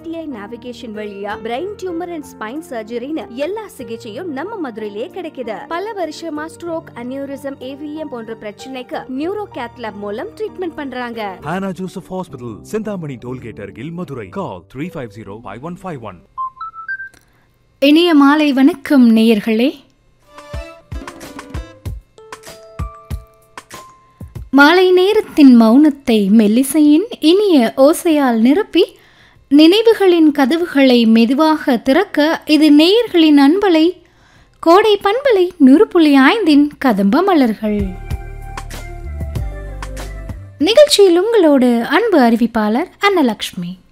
UTI navigation வழியா brain tumour and spine சர்ஜரின்னு எல்லா சிகிச்சையும் நம்ம மதுரையிலேயே கிடைக்குது பல வருஷமா ஸ்ட்ரோக் அனியூரிசம் ஏவிஎம் போன்ற பிரச்சனைக்கு நியூரோ கேத்லாப் மூலம் ட்ரீட்மெண்ட் பண்றாங்க Hannah Joseph Hospital, Sindhamani Tollgate Argil, Madurai. Call 350-5151. இனிய மாலை வணக்கம் நேயர்களே மாலை நேரத்தின் மௌனத்தை மெல்லிசையின் இனிய ஓசையால் நிரப்பி நினைவுகளின் கதவுகளை மெதுவாக திறக்க இது நேயர்களின் அன்பலை கோடை பண்பலை நூறு புள்ளி ஐந்தின் கதம்ப மலர்கள் நிகழ்ச்சியில் உங்களோடு அன்பு அறிவிப்பாளர் அன்னலக்ஷ்மி